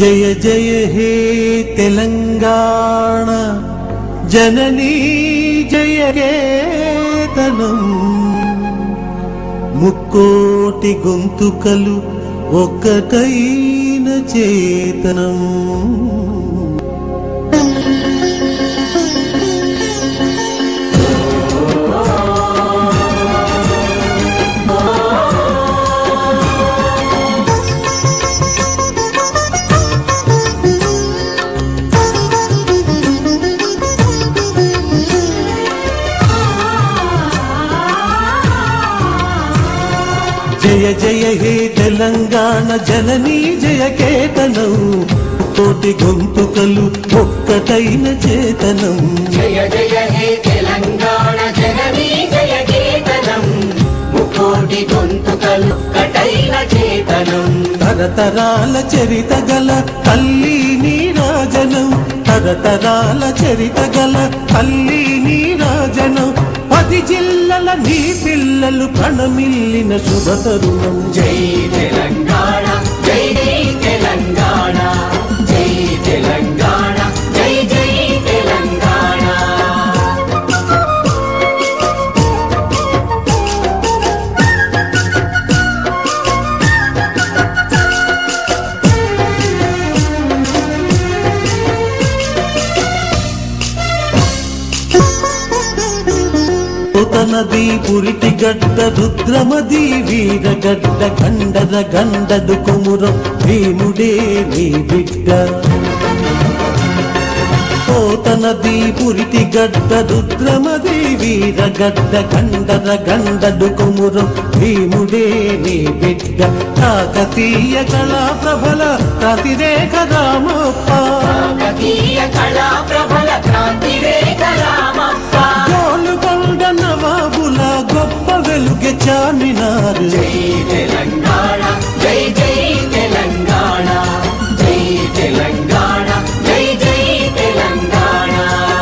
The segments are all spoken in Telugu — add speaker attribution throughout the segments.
Speaker 1: జయ జయ హే తెలంగాణ జననీ జయ కేతనం ముక్కోటి గొంతుకలు ఒక్కటైన చేతనం జయ జయ హే తెలంగాణ జననీ జయ కేతనం కోటి గొంతుకలు ఒక్కటైన చేతనం
Speaker 2: జయ జయ హే తెలంగాణ జననీ జయ కేతనం ముకోటి గొంతుకలు కటైన చేతనం
Speaker 1: తరతరాల చరిత గల తల్లి నీరాజనం తరతరాల చరిత గల తల్లి నీరాజనం పది జిల్లల నీ పిల్లలు ప్రణమిల్లిన శుభ తరుణం
Speaker 2: జై తెలంగాణ జై జై తెలంగాణ జై తెలంగాణ జై జై తెలంగాణ
Speaker 1: నది పురిటి గడ్డ రుద్రమది వీరగడ్డ గండద గండదు కుమురం భీముడే నీ బిడ్డ పోతనది పురిటి గడ్డ రుద్రమది వీరగడ్డ గండద గండదు కుమురం భీముడే నీ బిడ్డ కాకతీయ కళా ప్రభల ప్రతిరేఖ రామప్ప
Speaker 2: కాకతీయ కళా ప్రబల క్రాంతి రేఖ రామప్ప
Speaker 1: గోలుకొండ నవాబుల గొప్ప వెలుగె చామినారు
Speaker 2: జై తెలంగాణ జై జై తెలంగాణ జై తెలంగాణ జై జై తెలంగాణ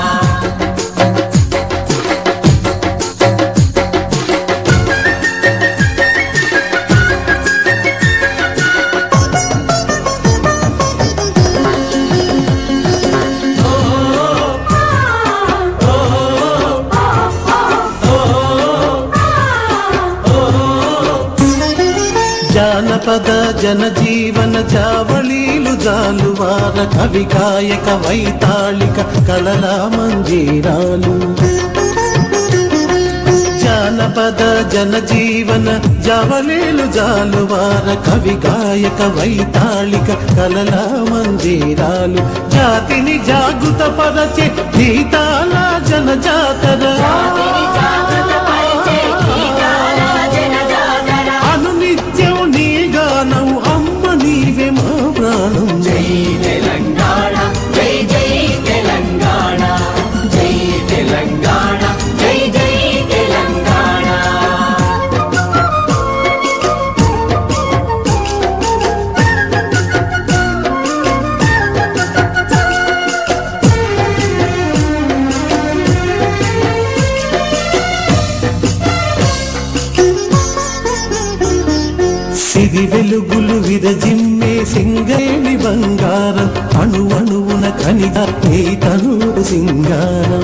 Speaker 1: జానపద జనజీవన జావళీలు జాలువార కవి గాయక వైతాళిక కళల మంజీరాలు జానపద జనజీవన జవలేలు జాలువార కవి గాయక వైతాళిక కలల మంజీరాలు జాతిని జాగృత పరచే గీతాల జనజాతర
Speaker 2: జాతిని జాగృత పరిచే గీతాల జనజాతర.
Speaker 1: అనునిత్యం నీ గానం అమ్మ నీవే మా ప్రాణం
Speaker 2: జై తెలంగాణ జై జై తెలంగాణ జై తెలంగాణ జై జై తెలంగాణ
Speaker 1: సిరి వెలుగులు విరజిమ్మే సింగేని బంగారం అణు అణువున ఖనిజ నీ తను సింగారం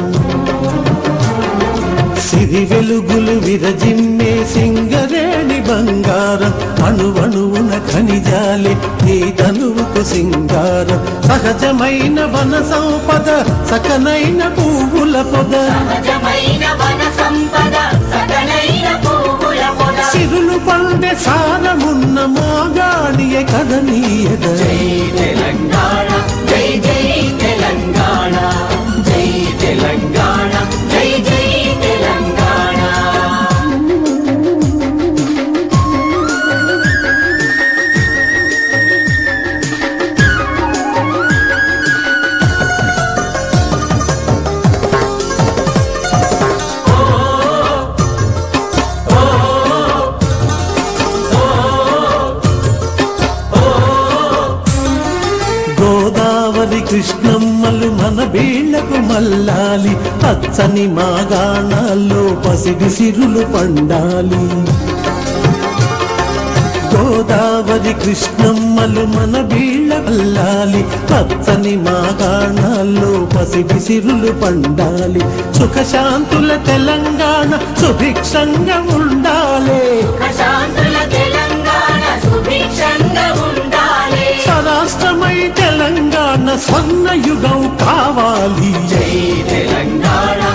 Speaker 1: సిరి వెలుగులు విరజిమ్మే సింగరేణి బంగారం అణు అణువున ఖనిజాలే నీ తనువుకు సింగారం సహజమైన వన సంపద సకనైన పువ్వుల పొద
Speaker 2: సహజమైన వన సంపద సకలైన పువ్వుల పొద
Speaker 1: సిరులు పండే సారమున్న మాగాడియ కదనీయద
Speaker 2: జై తెలంగాణ జై జై తెలంగాణ జై తెలంగాణ జై జై తెలంగాణ
Speaker 1: గోదావరి కృష్ణమ్మలు మన బీళ్లకు మల్లాలి పచ్చని మాగాణాల్లో పసిడి సిరులు పండాలి గోదావరి కృష్ణమ్మలు మన వీళ్ళ అల్లాలి పచ్చని మాగాణాల్లో పసిడి సిరులు పండాలి సుఖశాంతుల తెలంగాణ సుభిక్షంగా ఉండాలి
Speaker 2: ప్రశాంతుల తెలంగాణ సుభిక్షంగా ఉండాలి
Speaker 1: స్వరాష్ట్రమై తెలంగాణ స్వర్ణ యుగం కావాలి
Speaker 2: జై తెలంగాణ